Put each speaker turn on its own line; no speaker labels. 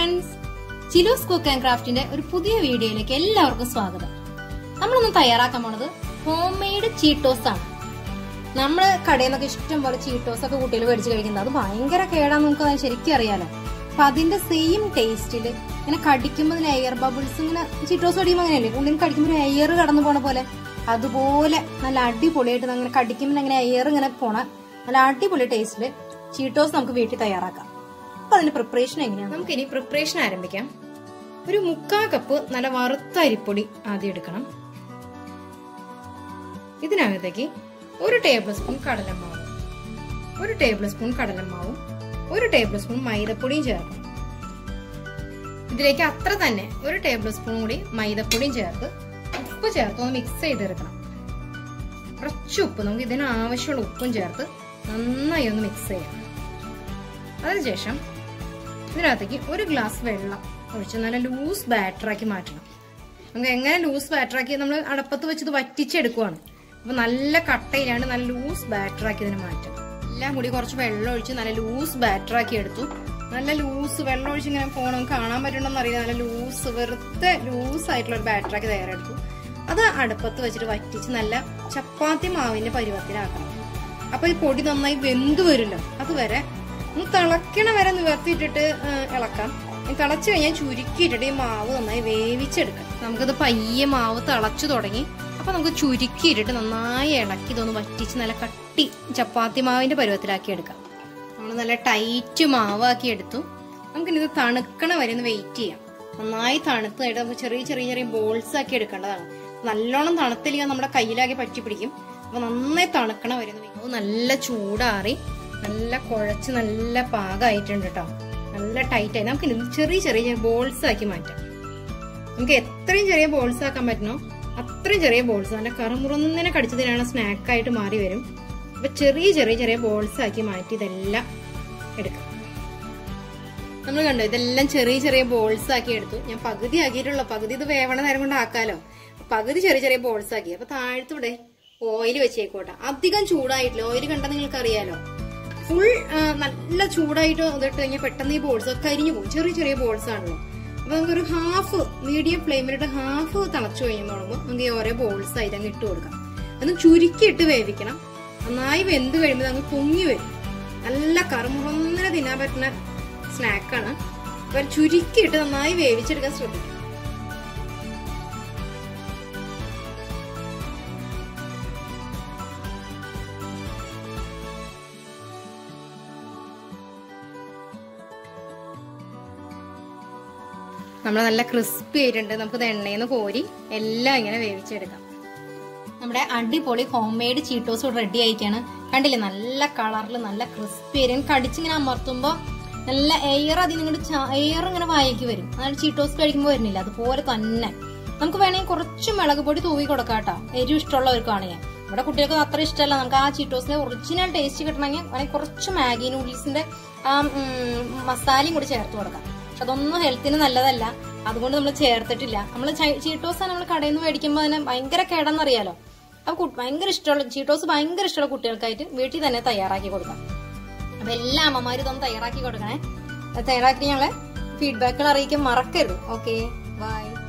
friends Chilus cook and ക്രാഫ്റ്റിന്റെ ഒരു പുതിയ വീഡിയോയിലേക്ക് എല്ലാവർക്കും സ്വാഗതം നമ്മളൊന്ന് തയ്യാറാക്കാൻ പോണത് ഹോം മെയ്ഡ് ചീട്ടോസ് ആണ് നമ്മള് കടയിൽ നിന്നൊക്കെ ഇഷ്ടം പോലെ ചീട്ടോസ് ഒക്കെ കുട്ടികൾ മേടിച്ച് കഴിക്കുന്നത് അത് ഭയങ്കര കേടാന്ന് നമുക്ക് അത് ശരിക്കും അറിയാലോ അപ്പൊ അതിന്റെ സെയിം ടേസ്റ്റിൽ ഇങ്ങനെ കടിക്കുമ്പോൾ ഇതിന് എയർ ബബിൾസ് ഇങ്ങനെ ചീട്ടോസ് കടിക്കുമ്പോൾ അങ്ങനെയല്ലേ ഉള്ളിൽ കടിക്കുമ്പോൾ ഒരു എയർ കടന്നു പോണ പോലെ അതുപോലെ നല്ല അടിപൊളിയായിട്ട് അങ്ങനെ കടിക്കുമ്പോൾ അങ്ങനെ എയർ ഇങ്ങനെ പോണ നല്ല അടിപൊളി ടേസ്റ്റിൽ ചീട്ടോസ് നമുക്ക് വീട്ടിൽ തയ്യാറാക്കാം അപ്പൊ അതിന്റെ പ്രിപ്പറേഷൻ എങ്ങനെയാണ് നമുക്ക് ഇനി പ്രിപ്പറേഷൻ ആരംഭിക്കാം ഒരു മുക്കാ കപ്പ് നല്ല വറുത്ത അരിപ്പൊടി ആദ്യം എടുക്കണം ഇതിനകത്തേക്ക് ഒരു ടേബിൾ സ്പൂൺ കടലമാവ് ഒരു ടേബിൾ സ്പൂൺ കടലമാവും ഒരു ടേബിൾ സ്പൂൺ മൈദപ്പൊടിയും ചേർക്കണം ഇതിലേക്ക് അത്ര തന്നെ ഒരു ടേബിൾ സ്പൂൺ കൂടി മൈദപ്പൊടിയും ചേർത്ത് ഉപ്പ് ചേർത്ത് ഒന്ന് മിക്സ് ചെയ്തെടുക്കണം കുറച്ച് ഉപ്പ് നമുക്ക് ഇതിന് ആവശ്യമുള്ള ഉപ്പും ചേർത്ത് നന്നായി ഒന്ന് മിക്സ് ചെയ്യാം അതിനുശേഷം ഇതിനകത്തേക്ക് ഒരു ഗ്ലാസ് വെള്ളം ഒഴിച്ച് നല്ല ലൂസ് ബാറ്ററാക്കി മാറ്റണം നമുക്ക് എങ്ങനെ ലൂസ് ബാറ്ററാക്കി നമ്മൾ അടപ്പത്ത് വെച്ചത് വറ്റിച്ചെടുക്കുവാണ് അപ്പൊ നല്ല കട്ടയിലാണ് നല്ല ലൂസ് ബാറ്ററാക്കി ഇതിന് മാറ്റം എല്ലാം കൂടി കുറച്ച് വെള്ളം ഒഴിച്ച് നല്ല ലൂസ് ബാറ്ററാക്കി എടുത്തു നല്ല ലൂസ് വെള്ളം ഒഴിച്ച് ഇങ്ങനെ പോകണം കാണാൻ പറ്റണമെന്ന് അറിയാം നല്ല ലൂസ് വെറുതെ ലൂസ് ആയിട്ടുള്ള ഒരു ബാറ്ററാക്കി തയ്യാറെടുത്തു അത് അടുപ്പത്ത് വെച്ചിട്ട് വറ്റിച്ച് നല്ല ചപ്പാത്തി മാവിന്റെ പരുവത്തിലാക്കണം അപ്പൊ ഈ പൊടി നന്നായി വെന്ത് വരുമല്ലോ അതുവരെ ഒന്ന് തിളക്കണ വരെ നിവർത്തിയിട്ടിട്ട് ഇളക്കാം തിളച്ചു കഴിഞ്ഞാൽ ചുരുക്കിയിട്ടിട്ട് ഈ മാവ് നന്നായി വേവിച്ചെടുക്കാം നമുക്കത് പയ്യെ മാവ് തിളച്ചു തുടങ്ങി അപ്പൊ നമുക്ക് ചുരുക്കിയിട്ടിട്ട് നന്നായി ഇളക്കി ഇതൊന്ന് വറ്റിച്ച് നല്ല കട്ടി ചപ്പാത്തി മാവിന്റെ പരുവത്തിലാക്കി എടുക്കാം നമ്മൾ നല്ല ടൈറ്റ് മാവാക്കി എടുത്തു നമുക്കിനി ഇത് തണുക്കണ വരെ ഒന്ന് വെയിറ്റ് ചെയ്യാം നന്നായി തണുത്തായിട്ട് നമുക്ക് ചെറിയ ചെറിയ ചെറിയ ബോൾസ് ആക്കി എടുക്കേണ്ടതാണ് നല്ലോണം തണുത്തില്ലെങ്കിൽ നമ്മുടെ കയ്യിലാകെ പറ്റി പിടിക്കും അപ്പൊ നന്നായി തണുക്കണ വരെ ഒന്ന് നല്ല ചൂടാറി നല്ല കുഴച്ച് നല്ല പാകമായിട്ടുണ്ട് കേട്ടോ നല്ല ടൈറ്റ് ആയി നമുക്ക് ഇത് ചെറിയ ചെറിയ ബോൾസ് ആക്കി മാറ്റാം നമുക്ക് എത്രയും ചെറിയ ബോൾസ് ആക്കാൻ പറ്റണോ അത്രയും ചെറിയ ബോൾസ് നല്ല കറുമുറന്നിനെ കടിച്ചതിനാണ് സ്നാക്കായിട്ട് മാറി വരും അപ്പൊ ചെറിയ ചെറിയ ചെറിയ ബോൾസ് ആക്കി മാറ്റി ഇതെല്ലാം എടുക്കാം നമ്മൾ കണ്ടോ ഇതെല്ലാം ചെറിയ ചെറിയ ബോൾസ് ആക്കി എടുത്തു ഞാൻ പകുതി ആക്കിയിട്ടുള്ളൂ പകുതി ഇത് വേവണ നേരം കൊണ്ട് ആക്കാലോ പകുതി ചെറിയ ചെറിയ ബോൾസ് ആക്കി അപ്പൊ താഴത്തൂടെ ഓയിൽ വെച്ചേക്കോട്ടെ അധികം ചൂടായിട്ടില്ല ഓയിൽ കണ്ടാൽ നിങ്ങൾക്ക് അറിയാലോ ഫുൾ നല്ല ചൂടായിട്ട് ഇതിട്ട് കഴിഞ്ഞാൽ പെട്ടെന്ന് ഈ ബോൾസ് ഒക്കെ കരിഞ്ഞു പോകും ചെറിയ ചെറിയ ബോൾസ് ആണല്ലോ അപ്പൊ നമുക്കൊരു ഹാഫ് മീഡിയം ഫ്ലെയിമിലിട്ട് ഹാഫ് തിളച്ചു കഴിയുമ്പോൾ നമുക്ക് ഈ ഓരോ ബോൾസ് ആയിട്ട് അങ്ങ് ഇട്ട് കൊടുക്കാം അത് ചുരുക്കിയിട്ട് വേവിക്കണം നന്നായി വെന്ത് കഴിയുമ്പോൾ അങ്ങ് പൊങ്ങി വരും നല്ല കറുമുറന്നിനെ തിന്നാൻ പറ്റുന്ന സ്നാക്കാണ് അപ്പൊ ചുരുക്കിയിട്ട് നന്നായി വേവിച്ചെടുക്കാൻ ശ്രദ്ധിക്കണം നമ്മൾ നല്ല ക്രിസ്പി ആയിട്ടുണ്ട് നമുക്കിത് എണ്ണയിൽ നിന്ന് കോരി എല്ലാം ഇങ്ങനെ വേവിച്ചെടുക്കാം നമ്മുടെ അടിപൊളി ഹോം മെയ്ഡ് ചീട്ടോസ് റെഡി ആയിക്കാണ് കണ്ടില്ലേ നല്ല കളറിൽ നല്ല ക്രിസ്പി ആയിരിക്കും കടിച്ചിങ്ങനെ അമർത്തുമ്പോൾ നല്ല എയർ അതിൽ നിങ്ങളുടെ എയർ ഇങ്ങനെ വായിക്ക് വരും അതായത് ചീട്ടോസ് കഴിക്കുമ്പോൾ വരുന്നില്ല അതുപോലെ തന്നെ നമുക്ക് വേണമെങ്കിൽ കുറച്ച് മുളക് പൊടി തൂവി കൊടുക്കാം കേട്ടോ എരിവ് ഇഷ്ടമുള്ളവർക്കാണ് ഞാൻ ഇവിടെ കുട്ടികൾക്ക് അത്ര ഇഷ്ടമല്ല നമുക്ക് ആ ചീട്ടോസിന്റെ ഒറിജിനൽ ടേസ്റ്റ് കിട്ടണമെങ്കിൽ വേണമെങ്കിൽ കുറച്ച് മാഗി നൂഡിൽസിന്റെ ആ മസാലയും കൂടി ചേർത്ത് കൊടുക്കാം പക്ഷെ അതൊന്നും ഹെൽത്തിന് നല്ലതല്ല അതുകൊണ്ട് നമ്മൾ ചേർത്തിട്ടില്ല നമ്മൾ ചീട്ടോസ് നമ്മൾ കടയിൽ നിന്ന് മേടിക്കുമ്പോൾ തന്നെ ഭയങ്കര കേടെന്നറിയാലോ അപ്പൊ ഭയങ്കര ഇഷ്ടമുള്ള ചീട്ടോസ് ഭയങ്കര ഇഷ്ടമുള്ള കുട്ടികൾക്കായിട്ട് വീട്ടിൽ തന്നെ തയ്യാറാക്കി കൊടുക്കാം അപ്പൊ എല്ലാ അമ്മമാരും ഇതൊന്ന് തയ്യാറാക്കി കൊടുക്കണേ തയ്യാറാക്കി ഞങ്ങളെ ഫീഡ്ബാക്കുകൾ അറിയിക്കാൻ മറക്കരുത് ഓക്കെ ബൈ